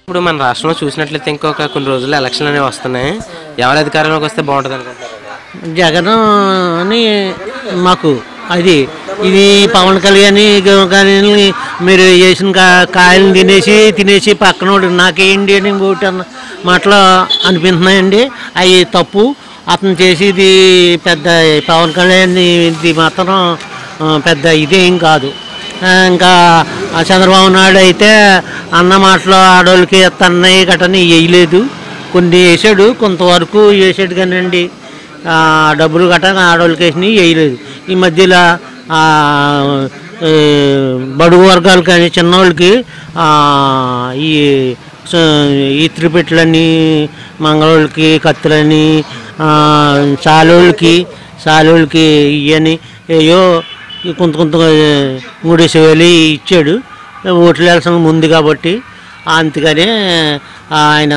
ఇప్పుడు మన రాష్ట్రంలో చూసినట్లయితే ఇంకొక కొన్ని రోజుల్లో ఎలక్షన్లు అనేవి వస్తున్నాయి ఎవరు అధికారంలోకి వస్తే బాగుంటుంది అనుకుంటారు జగన్ అని మాకు అది ఇది పవన్ కళ్యాణ్ కానీ మీరు వేసిన కా- కాయలను తినేసి తినేసి పక్కనోడు నాకేంటి అని ఇంకోటి అన్న మాటలు అనిపిస్తున్నాయండి అవి తప్పు అతను చేసేది పెద్ద పవన్ కళ్యాణ్ ఇది మాత్రం ఆ, పెద్ద ఇదేం కాదు ఆ, ఇంకా ఆ చంద్రబాబు నాయుడు అయితే అన్న మాటలు ఆడవాళ్ళకి తన్నయ్య గటని వేయలేదు కొన్ని వేసాడు కొంతవరకు వేసాడు కానండి ఆ, డబ్బులు గట్ట ఆడవాళ్ళకి వేసినవి వేయలేదు ఈ మధ్యలో ఆ, ఏ, బడుగు వర్గాలు కానీ చిన్నవాళ్ళకి ఆ, ఈ స- ఈ త్రిపెట్లని మంగళోళ్ళకి కత్తులని ఆ, చాలోళ్ళకి చాలోళ్ళకి ఇవని ఏయో ఈ కొంత కొంత మూడేసి వేలు ఇచ్చాడు ఓట్లు వేయాల్సిన ముందు కాబట్టి అందుకనే ఆయన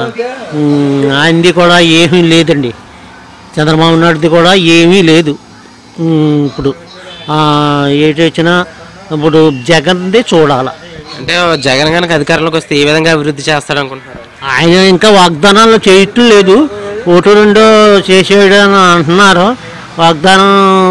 ఉమ్, ఆయనది కూడా ఏమీ లేదండి చంద్రబాబు నాయుడుది కూడా ఏమీ లేదు ఉమ్, ఇప్పుడు ఆ, ఏటి వచ్చినా ఇప్పుడు జగన్ది చూడాల అంటే జగన్ కనుక అధికారంలోకి వస్తే ఏ విధంగా అభివృద్ధి చేస్తాడు అనుకుంటున్నారు ఆయన ఇంకా వాగ్దానాలు చేయటం లేదు ఓటు రెండో చేసేయడం అని అంటున్నారు వాగ్దానం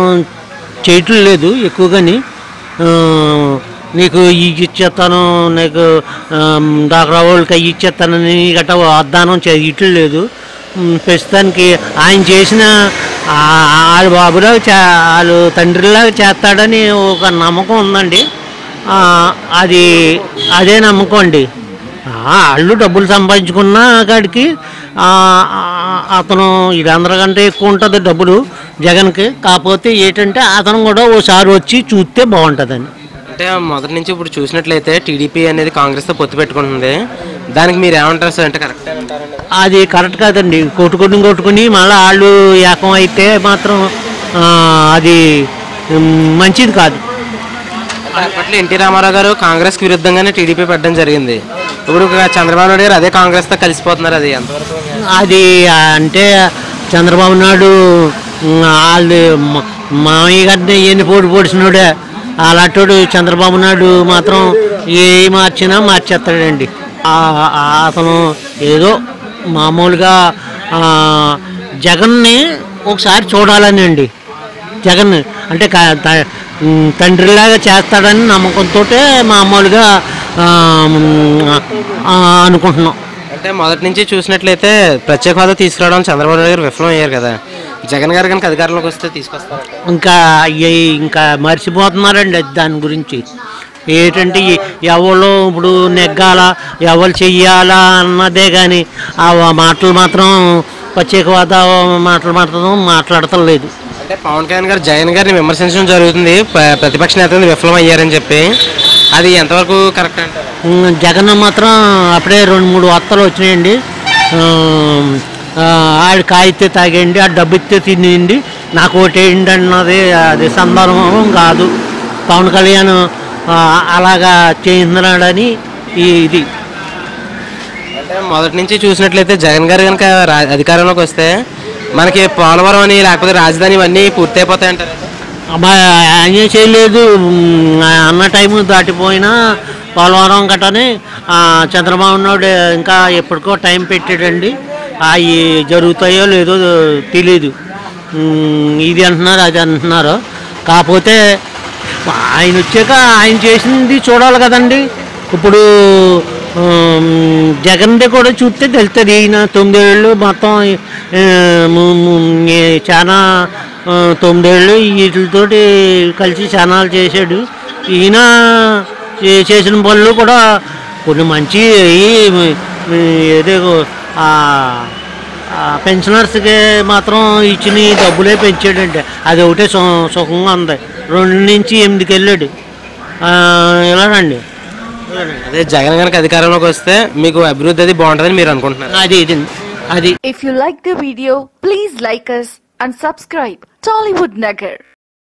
చేయటం లేదు ఎక్కువగాని ఆ, నీకు ఈ ఇచ్చేస్తాను నీకు డాక్టర్ వాళ్ళకి అవి ఇచ్చేస్తానని గట్ట వాగ్దానం చేయటం లేదు ఉమ్, ప్రస్తుతానికి ఆయన చేసిన ఆ- వాళ్ళ బాబులా చే వాళ్ళు తండ్రిలాగా చేస్తాడని ఒక నమ్మకం ఉందండి ఆ, అది అదే నమ్మకం అండి ఆ, వాళ్ళు డబ్బులు సంపాదించుకున్న కాడికి ఆ, ఆ, అతను ఇది అందరికంటే ఎక్కువ ఉంటుంది డబ్బులు జగన్కి కాకపోతే ఏంటంటే అతను కూడా ఓసారి వచ్చి చూస్తే బాగుంటుందని అంటే మొదటి నుంచి ఇప్పుడు చూసినట్లయితే టీడీపీ అనేది కాంగ్రెస్తో పొత్తు పెట్టుకుంటుంది దానికి మీరు ఏమంటారు సార్ అంటే కరెక్ట్ అంటారండి అది కరెక్ట్ కాదండి కొట్టుకుని కొట్టుకుని మళ్ళీ వాళ్ళు ఏకం అయితే మాత్రం ఆ, అది ఉమ్, మంచిది కాదు అప్పట్లో ఎన్టీ రామారావు గారు కాంగ్రెస్ కి విరుద్ధంగానే టీడీపీ పెట్టడం జరిగింది ఇప్పుడు చంద్రబాబు నాయుడు గారు అదే కాంగ్రెస్ తో కలిసిపోతున్నారు అది ఎంతవరకు అది అంటే చంద్రబాబు నాయుడు ఉమ్, వాళ్ళు మ- మామయ్య గారిని ఎన్ని పోటీ పొడిచినోడే అలాంటోడు చంద్రబాబు నాయుడు మాత్రం ఏ మార్చినా మార్చేస్తాడండి ఆ- ఆ అతను ఏదో మామూలుగా ఆ, జగన్ని ఒకసారి చూడాలని అండి జగన్ అంటే క- త- ఉమ్, తండ్రిలాగా చేస్తాడని నమ్మకంతో మామూలుగా ఆ, ఉమ్, ఆ, అనుకుంటున్నాం అంటే మొదటి నుంచి చూసినట్లయితే ప్రత్యేక హోదా తీసుకురావడం చంద్రబాబు నాయుడు గారు విఫలం అయ్యారు కదా జగన్ గారు కనుక అధికారంలోకి వస్తే తీసుకొస్తారు ఇంకా ఈ- ఇంకా మర్చిపోతున్నారండి అది దాని గురించి ఏంటంటే ఈ ఎవరు ఇప్పుడు నెగ్గాల ఎవరు చెయ్యాలా అన్నదే కానీ ఆ మాటలు మాత్రం ప్రత్యేకవాద మాటలు మాత్రం మాట్లాడటం లేదు అంటే పవన్ కళ్యాణ్ గారు జగన్ గారిని విమర్శించడం జరుగుతుంది ప్ర- ప్రతిపక్ష నేత విఫలం అయ్యారని చెప్పి అది ఎంతవరకు కరెక్ట్ అంటారు ఉమ్, జగన్ మాత్రం అప్పుడే రెండు మూడు వార్తలు వచ్చినాయండి ఉమ్, ఆ, ఆడు కాయితే తాగేయండి ఆ డబ్బు ఇస్తే తినేయండి నాకు ఓటేయండి అన్నది అది సందర్భం కాదు పవన్ కళ్యాణ్ ఆ, అలాగా చేస్తున్నాడని ఈ ఇది అంటే మొదటి నుంచి చూసినట్లయితే జగన్ గారు కనుక రా- అధికారంలోకి వస్తే మనకి పోలవరం అని లేకపోతే రాజధాని ఇవన్నీ పూర్తి అయిపోతాయి అంటారు అబ్బా ఆయన చేయలేదు ఉమ్, అన్న టైం దాటిపోయినా పోలవరం గట్టని ఆ, చంద్రబాబు నాయుడు ఇంకా ఎప్పటికో టైం పెట్టాడండి అవి జరుగుతాయో లేదో తెలియదు ఉమ్, ఇది అంటున్నారు అది అంటున్నారు కాకపోతే ఆయన వచ్చాక ఆయన చేసింది చూడాలి కదండి ఇప్పుడు ఉమ్, జగన్ది కూడా చూస్తే తెలుస్తుంది ఈయన తొమ్మిదేళ్ళు మొత్తం ఆ, ము- ము- ఏ- చాలా ఆ, తొమ్మిదేళ్ళు వీటితోటి కలిసి చానాలు చేశాడు ఈయన చే- చేసిన పనులు కూడా కొన్ని మంచి ఈ- ఏదో ఆ, ఆ పెన్షనర్స్కి మాత్రం ఇచ్చిన డబ్బులే పెంచాడండి అది ఒకటే సు- సుఖంగా ఉంది రెండు నుంచి ఎనిమిదికి వెళ్ళాడు ఆ, ఇలాగండి అదే జగన్ కనుక అధికారంలోకి వస్తే మీకు అభివృద్ధి అది బాగుంటుందని మీరు అనుకుంటున్నారు అది ఇది అది If you like the video, please like us and subscribe Tollywood Nagar.